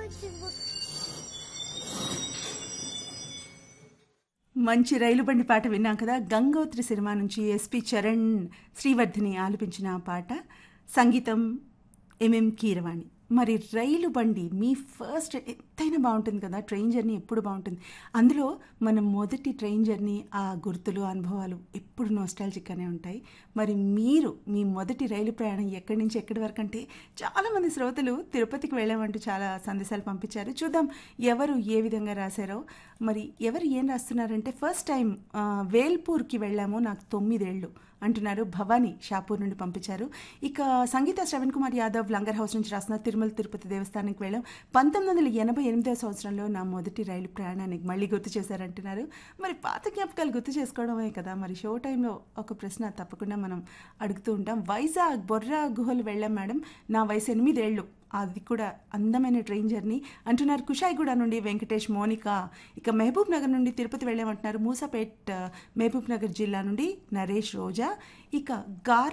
మంచి రైలు బండి పాట విన్నాం కదా గంగోత్రి సినిమా నుంచి ఎస్పి చరణ్ శ్రీవర్ధిని ఆలపించిన ఆ పాట సంగీతం ఎంఎం కీరవాణి మరి రైలు బండి మీ ఫస్ట్ ఎంతైనా బాగుంటుంది కదా ట్రైన్ జర్నీ ఎప్పుడు బాగుంటుంది అందులో మన మొదటి ట్రైన్ జర్నీ ఆ గుర్తులు అనుభవాలు ఎప్పుడు నోస్టాలజిక్గానే ఉంటాయి మరి మీరు మీ మొదటి రైలు ప్రయాణం ఎక్కడి నుంచి ఎక్కడి వరకు అంటే చాలామంది శ్రోతలు తిరుపతికి వెళ్ళామంటూ చాలా సందేశాలు పంపించారు చూద్దాం ఎవరు ఏ విధంగా రాశారో మరి ఎవరు ఏం రాస్తున్నారంటే ఫస్ట్ టైం ఆ, వేల్పూర్కి వెళ్ళాము నాకు తొమ్మిదేళ్ళు అంటున్నారు భవానీ షాపూర్ నుండి పంపించారు ఇక సంగీత శ్రవణ్ కుమార్ యాదవ్ లంగర్ హౌస్ నుంచి రాస్తున్నారు తిరుమల తిరుపతి దేవస్థానానికి వెళ్ళాం పంతొమ్మిది వందల ఎనభై ఎనిమిదవ సంవత్సరంలో నా మొదటి రైలు ప్రయాణానికి మళ్ళీ గుర్తు చేశారంటున్నారు మరి పాత జ్ఞాపకాలు గుర్తు చేసుకోవడమే కదా మరి షో టైంలో ఒక ప్రశ్న తప్పకుండా మనం అడుగుతూ ఉంటాం వైజాగ్ బొర్రా గుహలు వెళ్ళాం మేడం నా వయసు ఎనిమిదేళ్ళు అది కూడా అందమైన ట్రైన్ జర్నీ అంటున్నారు కుషాయిగూడ నుండి వెంకటేష్ మోనిక ఇక మహబూబ్ నగర్ నుండి తిరుపతి వెళ్ళామంటున్నారు మూసాపేట్ ఆ, మహబూబ్ నగర్ జిల్లా నుండి నరేష్ రోజా ఇక గార్